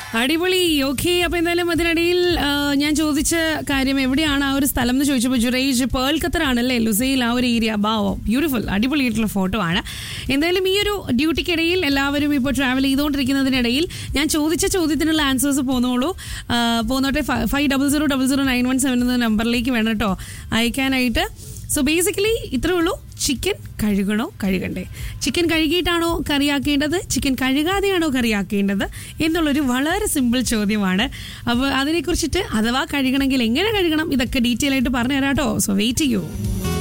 അടിപൊളി ഓക്കെ അപ്പൊ എന്തായാലും അതിനിടയിൽ ആ, ഞാൻ ചോദിച്ച കാര്യം എവിടെയാണ് ആ ഒരു സ്ഥലം എന്ന് ചോദിച്ചപ്പോൾ ജുറൈജ് പേൾ ഖത്തറാണല്ലേ ലുസൈൽ ആ ഒരു ഏരിയ ബാവോ ബ്യൂട്ടിഫുൾ അടിപൊളിയായിട്ടുള്ള ഫോട്ടോ ആണ് എന്തായാലും ഈ ഒരു ഡ്യൂട്ടിക്കിടയിൽ എല്ലാവരും ഇപ്പോൾ ട്രാവൽ ചെയ്തുകൊണ്ടിരിക്കുന്നതിനിടയിൽ ഞാൻ ചോദിച്ച ചോദ്യത്തിനുള്ള ആൻസേഴ്സ് പോന്നോളൂ ആ, പോന്നോട്ടെ five double zero double zero nine one seven എന്ന നമ്പറിലേക്ക് വേണം കേട്ടോ അയക്കാനായിട്ട് സോ ബേസിക്കലി ഇത്രേ ഉള്ളൂ ചിക്കൻ കഴുകണോ കഴുകണ്ടേ ചിക്കൻ കഴുകിയിട്ടാണോ കറിയാക്കേണ്ടത് ചിക്കൻ കഴുകാതെയാണോ കറിയാക്കേണ്ടത് എന്നുള്ളൊരു വളരെ സിമ്പിൾ ചോദ്യമാണ് അപ്പോൾ അതിനെക്കുറിച്ചിട്ട് അഥവാ കഴുകണമെങ്കിൽ എങ്ങനെ കഴുകണം ഇതൊക്കെ ഡീറ്റെയിൽ ആയിട്ട് പറഞ്ഞു തരാം കേട്ടോ സോ വെയിറ്റ് ചെയ്യൂ